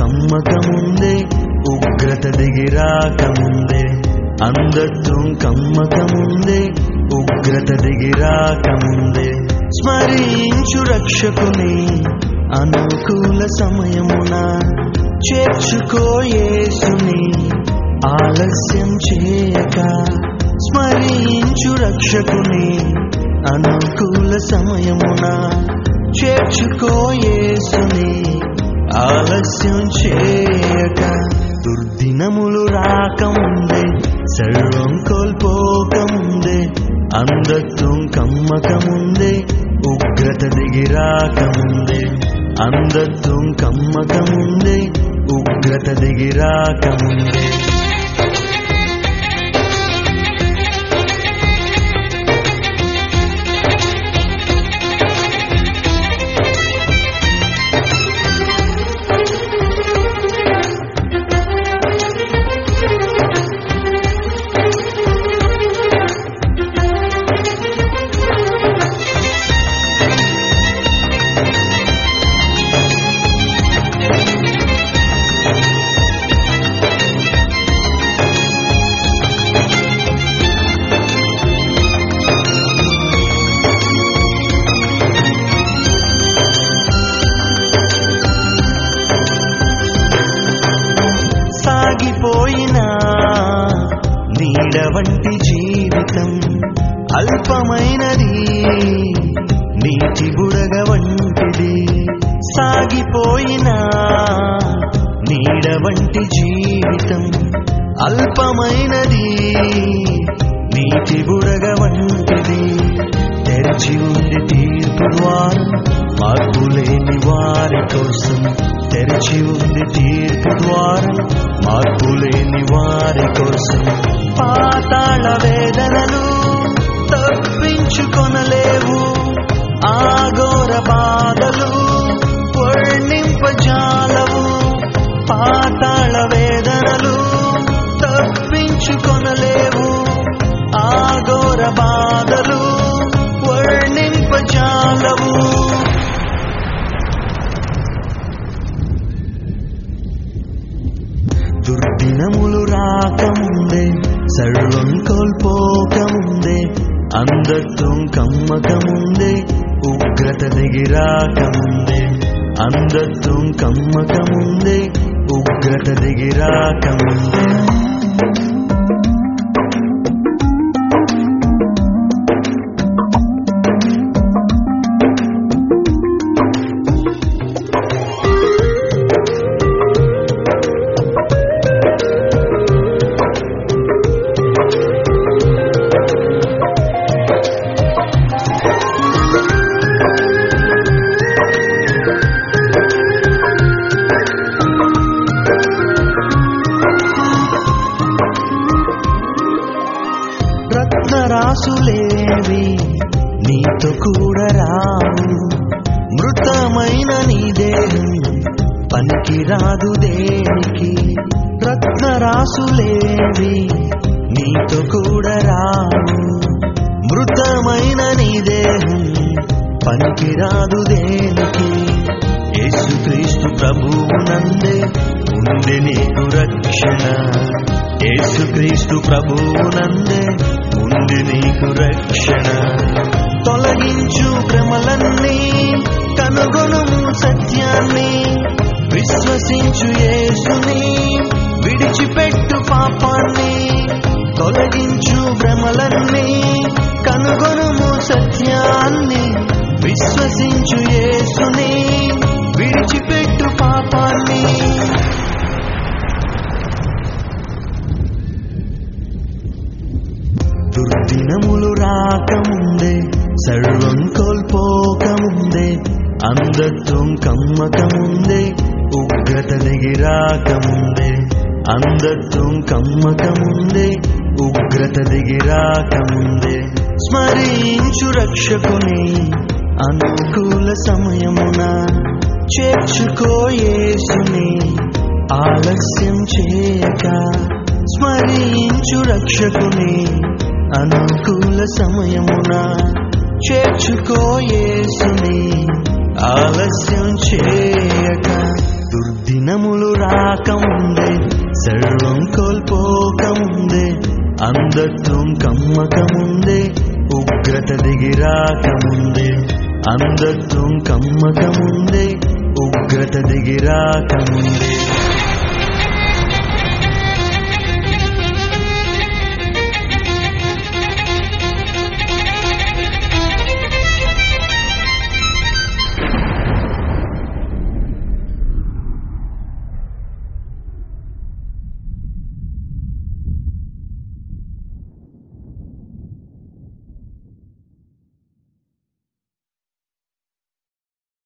కమ్మకముందే ఉగ్రత దిగిరాకముందే అందత్వం కమ్మకముందే ఉగ్రత దిగిరాకముందే స్మరించు రక్షకుని అనుకూల సమయమున చేర్చుకో యేసుని ఆలస్యం చేయక స్మరించు రక్షకుని అనుకూల సమయమున చేర్చుకో యేసుని ఆలస్యం చేయక దుర్దినములు రాకముందే సర్వం కోల్పోకముందే అందత్వం కమ్మకముందే ఉగ్రత దిగిరాకముందే అందత్వం కమ్మకముందే ఉగ్రత దిగిరాకముందే సాగిపోయినా నీడ వంటి జీవితం అల్పమైనది నీటి బుడగ వంటిది సాగిపోయినా నీడ వంటి జీవితం అల్పమైనది నీటి బుడగ వంటిది తెరచి ఉంది తీర్పు ద్వారం మార్పు లేని వారి కోసం తెరచి ఉంది తీర్పు ద్వారం మార్పు లేని వారి కోసం పాతాళ వేదనలు తప్పించుకొనలేవు ఆగోర బాధలు వర్ణింపజాలవు పాతాళ వేదనలు తప్పించుకొనలేవు ఆగోర బాధలు వర్ణింపజాలవు దుర్దినములు రాకముందే సర్వం కోల్పోకముందే అందత్వం కమ్మకముందే ఉగ్రత దిగిరాకముందే అందత్వం కమ్మకముందే ఉగ్రత దిగిరాకముందే రత్నరాసులేవి నీతో కూడా రావు మృతమైన నీ దేహం పనికి రాదు దేనికి రత్నరాసులేవి నీతో కూడా రావు మృతమైన నీ దేహం పనికి రాదు దేనికి యేసుక్రీస్తు ప్రభువునందే ఉంది నీకు రక్షణ యేసుక్రీస్తు ప్రభువునందే ఉంది నీకు రక్షణ తొలగించు భ్రమలన్నీ కనుగొనుము సత్యాన్ని విశ్వసించు యేసుని విడిచిపెట్టు పాపాన్ని తొలగించు భ్రమలన్నీ కనుగొనుము సత్యాన్ని విశ్వసించు యేసుని విడిచిపెట్టు పాపాన్ని దుర్దినములు రాకముందే సర్వం కోల్పోకముందే అందత్వం కమ్మకముందే ఉగ్రత దిగిరాకముందే అందత్వం కమ్మకముందే ఉగ్రత దిగిరాకముందే స్మరించు రక్షకుని అనుకూల సమయమున చేర్చుకో యేసుని ఆలస్యం చేయక స్మరించు రక్షకుని అనుకూల సమయమున చేర్చుకో యేసుని ఆలస్యం చేయక దుర్దినములు రాకముందే సర్వం కోల్పోకముందే అందత్వం కమ్మకముందే ఉగ్రత దిగి రాకముందే అందత్వం కమ్మకముందే ఉగ్రత దిగి రాకముందే